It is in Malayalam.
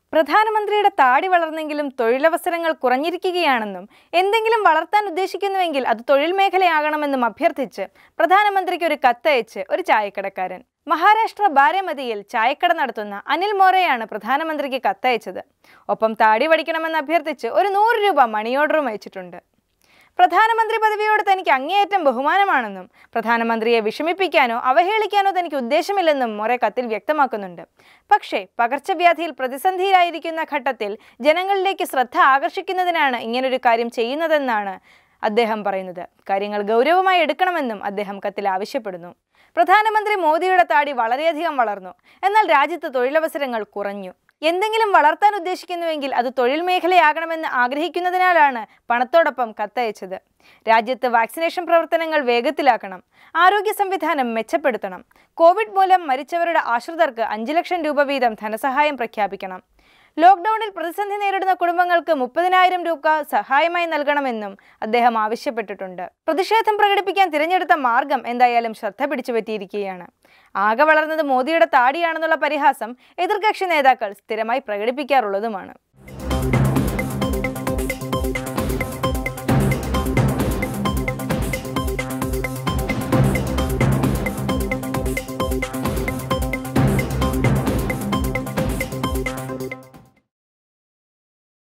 പ്രധാനമന്ത്രിയുടെ താടി വളർന്നെങ്കിലും തൊഴിലവസരങ്ങൾ കുറഞ്ഞിരിക്കുകയാണെന്നും എന്തെങ്കിലും വളർത്താൻ ഉദ്ദേശിക്കുന്നുവെങ്കിൽ അത് തൊഴിൽ മേഖലയാകണമെന്നും അഭ്യർത്ഥിച്ച് പ്രധാനമന്ത്രിക്ക് ഒരു കത്തയച്ച് ഒരു ചായക്കടക്കാരൻ മഹാരാഷ്ട്ര ബാരമതിയിൽ ചായക്കട നടത്തുന്ന അനിൽ മോറയാണ് പ്രധാനമന്ത്രിക്ക് കത്തയച്ചത് ഒപ്പം താടി വടിക്കണമെന്ന് അഭ്യർത്ഥിച്ച് ഒരു നൂറ് രൂപ മണി ഓർഡറും അയച്ചിട്ടുണ്ട് പ്രധാനമന്ത്രി പദവിയോട് തനിക്ക് അങ്ങേയറ്റം ബഹുമാനമാണെന്നും പ്രധാനമന്ത്രിയെ വിഷമിപ്പിക്കാനോ അവഹേളിക്കാനോ തനിക്ക് ഉദ്ദേശമില്ലെന്നും മൊറെ കത്തിൽ വ്യക്തമാക്കുന്നുണ്ട് പക്ഷേ പകർച്ചവ്യാധിയിൽ പ്രതിസന്ധിയിലായിരിക്കുന്ന ഘട്ടത്തിൽ ജനങ്ങളിലേക്ക് ശ്രദ്ധ ആകർഷിക്കുന്നതിനാണ് ഇങ്ങനൊരു കാര്യം ചെയ്യുന്നതെന്നാണ് അദ്ദേഹം പറയുന്നത് കാര്യങ്ങൾ ഗൗരവമായി എടുക്കണമെന്നും അദ്ദേഹം കത്തിൽ ആവശ്യപ്പെടുന്നു പ്രധാനമന്ത്രി മോദിയുടെ താടി വളരെയധികം വളർന്നു എന്നാൽ രാജ്യത്ത് തൊഴിലവസരങ്ങൾ കുറഞ്ഞു എന്തെങ്കിലും വളർത്താൻ ഉദ്ദേശിക്കുന്നുവെങ്കിൽ അത് തൊഴിൽ മേഖലയാകണമെന്ന് ആഗ്രഹിക്കുന്നതിനാലാണ് പണത്തോടൊപ്പം കത്തയച്ചത് രാജ്യത്ത് വാക്സിനേഷൻ പ്രവർത്തനങ്ങൾ വേഗത്തിലാക്കണം ആരോഗ്യ സംവിധാനം മെച്ചപ്പെടുത്തണം കോവിഡ് മൂലം മരിച്ചവരുടെ ആശ്രിതർക്ക് അഞ്ച് ലക്ഷം രൂപ വീതം ധനസഹായം പ്രഖ്യാപിക്കണം ലോക്ക്ഡൌണിൽ പ്രതിസന്ധി നേരിടുന്ന കുടുംബങ്ങൾക്ക് മുപ്പതിനായിരം രൂപ സഹായമായി നൽകണമെന്നും അദ്ദേഹം ആവശ്യപ്പെട്ടിട്ടുണ്ട് പ്രതിഷേധം പ്രകടിപ്പിക്കാൻ തിരഞ്ഞെടുത്ത മാർഗം എന്തായാലും ശ്രദ്ധ പിടിച്ചു പറ്റിയിരിക്കുകയാണ് ആകെ വളർന്നത് മോദിയുടെ താടിയാണെന്നുള്ള പരിഹാസം എതിർകക്ഷി നേതാക്കൾ സ്ഥിരമായി പ്രകടിപ്പിക്കാറുള്ളതുമാണ്